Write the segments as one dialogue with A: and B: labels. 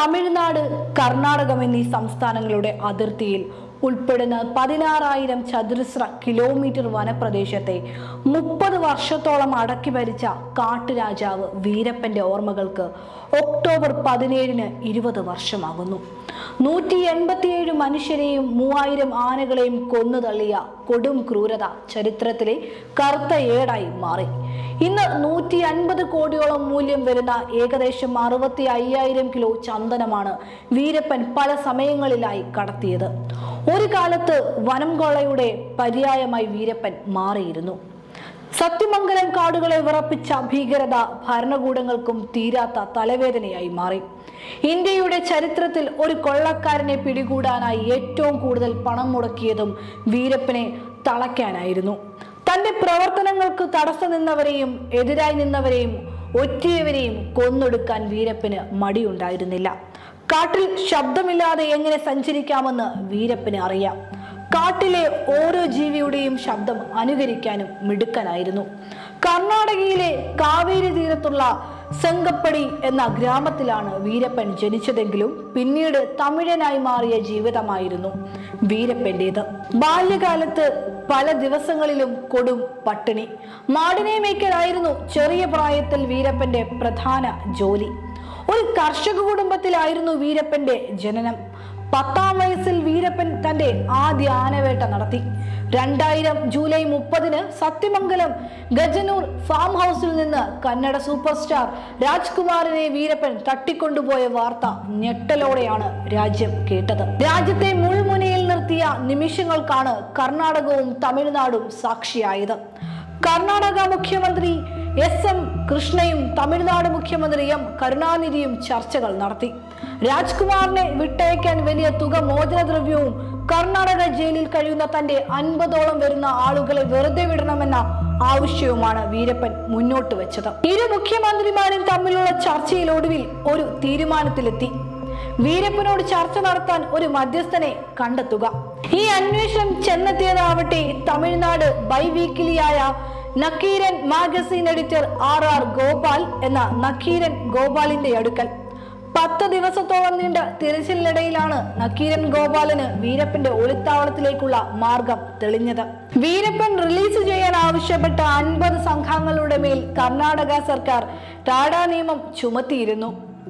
A: തമിഴ്നാട് കർണാടകം എന്നീ സംസ്ഥാനങ്ങളുടെ അതിർത്തിയിൽ ഉൾപ്പെടുന്ന പതിനാറായിരം ചതുരശ്ര കിലോമീറ്റർ വനപ്രദേശത്തെ മുപ്പത് വർഷത്തോളം അടക്കി ഭരിച്ച കാട്ടുരാജാവ് വീരപ്പന്റെ ഓർമ്മകൾക്ക് ഒക്ടോബർ പതിനേഴിന് ഇരുപത് വർഷമാകുന്നു നൂറ്റി എൺപത്തിയേഴ് മനുഷ്യരെയും മൂവായിരം ആനകളെയും കൊന്നു തള്ളിയ കൊടും ക്രൂരത ചരിത്രത്തിലെ കറുത്ത ഏടായി മാറി ഇന്ന് നൂറ്റി അൻപത് കോടിയോളം മൂല്യം വരുന്ന ഏകദേശം അറുപത്തി അയ്യായിരം കിലോ ചന്ദനമാണ് വീരപ്പൻ പല സമയങ്ങളിലായി കടത്തിയത് ഒരു കാലത്ത് വനം കൊള്ളയുടെ പര്യായമായി വീരപ്പൻ മാറിയിരുന്നു സത്യമംഗലം കാടുകളെ വിറപ്പിച്ച ഭീകരത ഭരണകൂടങ്ങൾക്കും തീരാത്ത തലവേദനയായി മാറി ഇന്ത്യയുടെ ചരിത്രത്തിൽ ഒരു കൊള്ളക്കാരനെ പിടികൂടാനായി ഏറ്റവും കൂടുതൽ പണം മുടക്കിയതും വീരപ്പനെ തളയ്ക്കാനായിരുന്നു തന്റെ പ്രവർത്തനങ്ങൾക്ക് തടസ്സം നിന്നവരെയും എതിരായി നിന്നവരെയും ഒറ്റിയവരെയും കൊന്നൊടുക്കാൻ വീരപ്പന് മടിയുണ്ടായിരുന്നില്ല കാട്ടിൽ ശബ്ദമില്ലാതെ എങ്ങനെ സഞ്ചരിക്കാമെന്ന് വീരപ്പന് അറിയാം കാട്ടിലെ ഓരോ ജീവിയുടെയും ശബ്ദം അനുകരിക്കാനും മിടുക്കനായിരുന്നു കർണാടകയിലെ കാവേരി തീരത്തുള്ള സെങ്കപ്പടി എന്ന ഗ്രാമത്തിലാണ് വീരപ്പൻ ജനിച്ചതെങ്കിലും പിന്നീട് തമിഴനായി മാറിയ ജീവിതമായിരുന്നു വീരപ്പൻ്റേത് ബാല്യകാലത്ത് പല ദിവസങ്ങളിലും കൊടും പട്ടിണി മാടിനെ മേയ്ക്കലായിരുന്നു ചെറിയ പ്രായത്തിൽ വീരപ്പന്റെ പ്രധാന ജോലി ഒരു കർഷക കുടുംബത്തിലായിരുന്നു വീരപ്പന്റെ ജനനം പത്താം വയസ്സിൽ വീരപ്പൻ തന്റെ ആദ്യ ആനവേട്ട നടത്തി രണ്ടായിരം ജൂലൈ മുപ്പതിന് സത്യമംഗലം ഗജനൂർ ഫാം ഹൗസിൽ നിന്ന് കന്നഡ സൂപ്പർ സ്റ്റാർ രാജ്കുമാറിനെ വീരപ്പൻ തട്ടിക്കൊണ്ടുപോയ വാർത്ത ഞെട്ടലോടെയാണ് രാജ്യം കേട്ടത് രാജ്യത്തെ മുൾമുനയിൽ നിർത്തിയ നിമിഷങ്ങൾക്കാണ് കർണാടകവും തമിഴ്നാടും സാക്ഷിയായത് കർണാടക മുഖ്യമന്ത്രി എസ് എം കൃഷ്ണയും തമിഴ്നാട് മുഖ്യമന്ത്രി എം കരുണാനിധിയും ചർച്ചകൾ നടത്തി രാജ്കുമാറിനെ വിട്ടയക്കാൻ വലിയ തുക മോചനദ്രവ്യവും കർണാടക ജയിലിൽ കഴിയുന്ന തന്റെ അൻപതോളം വരുന്ന ആളുകളെ വെറുതെ വിടണമെന്ന ആവശ്യവുമാണ് വീരപ്പൻ മുന്നോട്ട് വെച്ചത് ഇരു മുഖ്യമന്ത്രിമാരും തമ്മിലുള്ള ചർച്ചയിൽ ഒടുവിൽ ഒരു തീരുമാനത്തിലെത്തി വീരപ്പനോട് ചർച്ച നടത്താൻ ഒരു മധ്യസ്ഥനെ കണ്ടെത്തുക ഈ അന്വേഷണം ചെന്നെത്തിയതാവട്ടെ തമിഴ്നാട് ബൈ വീക്കിലിയായ Nakkeeran magazine editor R R Gopal എന്ന നക്കീരൻ ഗോപാലിന്റെ അടുക്കൽ പത്ത് ദിവസത്തോളം നീണ്ട തിരച്ചിലിനിടയിലാണ് നക്കീരൻ ഗോപാലന് വീരപ്പന്റെ ഒളിത്താവളത്തിലേക്കുള്ള മാർഗം തെളിഞ്ഞത് വീരപ്പൻ റിലീസ് ചെയ്യാൻ ആവശ്യപ്പെട്ട അൻപത് സംഘങ്ങളുടെ മേൽ കർണാടക സർക്കാർ ടാഡാ നിയമം ചുമത്തിയിരുന്നു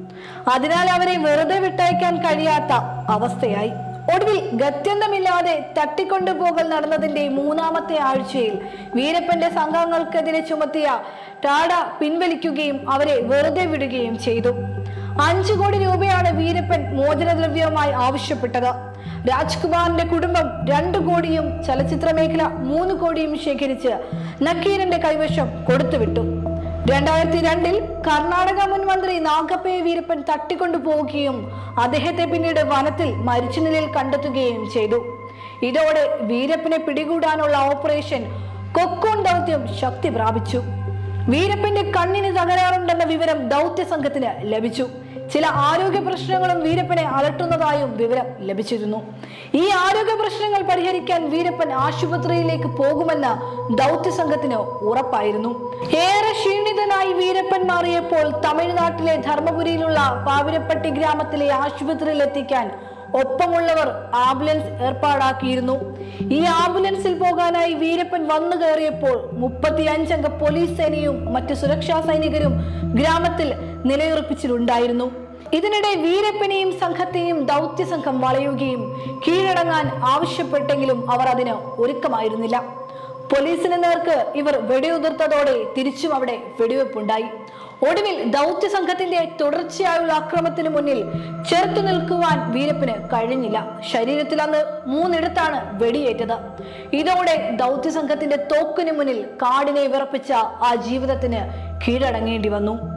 A: അതിനാൽ അവരെ വെറുതെ വിട്ടയക്കാൻ കഴിയാത്ത അവസ്ഥയായി ഒടുവിൽ ഗത്യന്തമില്ലാതെ തട്ടിക്കൊണ്ടുപോകൽ നടന്നതിന്റെ മൂന്നാമത്തെ ആഴ്ചയിൽ വീരപ്പന്റെ സംഘങ്ങൾക്കെതിരെ ചുമത്തിയ ടാഡ പിൻവലിക്കുകയും അവരെ വെറുതെ വിടുകയും ചെയ്തു അഞ്ചു കോടി രൂപയാണ് വീരപ്പൻ മോചനദ്രവ്യവുമായി ആവശ്യപ്പെട്ടത് രാജ്കുമാറിന്റെ കുടുംബം രണ്ടു കോടിയും ചലച്ചിത്ര മേഖല മൂന്ന് കോടിയും ശേഖരിച്ച് നക്കീരന്റെ കൈവശം കൊടുത്തുവിട്ടു രണ്ടായിരത്തി രണ്ടിൽ കർണാടക മുൻ മന്ത്രി നാഗപ്പയെ വീരപ്പൻ തട്ടിക്കൊണ്ടുപോവുകയും അദ്ദേഹത്തെ പിന്നീട് വനത്തിൽ മരിച്ച നിലയിൽ കണ്ടെത്തുകയും ചെയ്തു ഇതോടെ വീരപ്പനെ പിടികൂടാനുള്ള ഓപ്പറേഷൻ കൊക്കോൺ ദൗത്യം ശക്തി പ്രാപിച്ചു വീരപ്പന്റെ കണ്ണിന് തകരാറുണ്ടെന്ന വിവരം ദൗത്യ സംഘത്തിന് ലഭിച്ചു ചില ആരോഗ്യ പ്രശ്നങ്ങളും വീരപ്പനെ അലട്ടുന്നതായും വിവരം ലഭിച്ചിരുന്നു ഈ ആരോഗ്യ പ്രശ്നങ്ങൾ പരിഹരിക്കാൻ വീരപ്പൻ ആശുപത്രിയിലേക്ക് പോകുമെന്ന് ദൗത്യ സംഘത്തിന് ഉറപ്പായിരുന്നു ഏറെ ക്ഷീണിതനായി വീരപ്പൻ മാറിയപ്പോൾ തമിഴ്നാട്ടിലെ ധർമ്മപുരിയിലുള്ള പാവിരപ്പട്ടി ഗ്രാമത്തിലെ ആശുപത്രിയിൽ എത്തിക്കാൻ ഒപ്പമുള്ളവർ ആംബുലൻസ് ഏർപ്പാടാക്കിയിരുന്നു ഈ ആംബുലൻസിൽ പോകാനായി വീരപ്പൻ വന്നു കയറിയപ്പോൾ മുപ്പത്തിയഞ്ചംഗ പോലീസ് സേനയും മറ്റു സുരക്ഷാ സൈനികരും ഗ്രാമത്തിൽ നിലയുറപ്പിച്ചിട്ടുണ്ടായിരുന്നു ഇതിനിടെ വീരപ്പനെയും സംഘത്തെയും ദൗത്യ സംഘം വളയുകയും കീഴടങ്ങാൻ ആവശ്യപ്പെട്ടെങ്കിലും അവർ അതിന് ഒരുക്കമായിരുന്നില്ല പോലീസിന് നേർക്ക് ഇവർ വെടിയുതിർത്തതോടെ തിരിച്ചും അവിടെ വെടിവെപ്പുണ്ടായി ഒടുവിൽ ദൗത്യ സംഘത്തിന്റെ തുടർച്ചയായുള്ള അക്രമത്തിന് മുന്നിൽ ചെറുത്തു നിൽക്കുവാൻ വീരപ്പന് കഴിഞ്ഞില്ല ശരീരത്തിൽ അന്ന് മൂന്നിടത്താണ് വെടിയേറ്റത് ഇതോടെ ദൗത്യ സംഘത്തിന്റെ തോക്കിന് മുന്നിൽ കാടിനെ വിറപ്പിച്ച ആ ജീവിതത്തിന് കീഴടങ്ങേണ്ടി വന്നു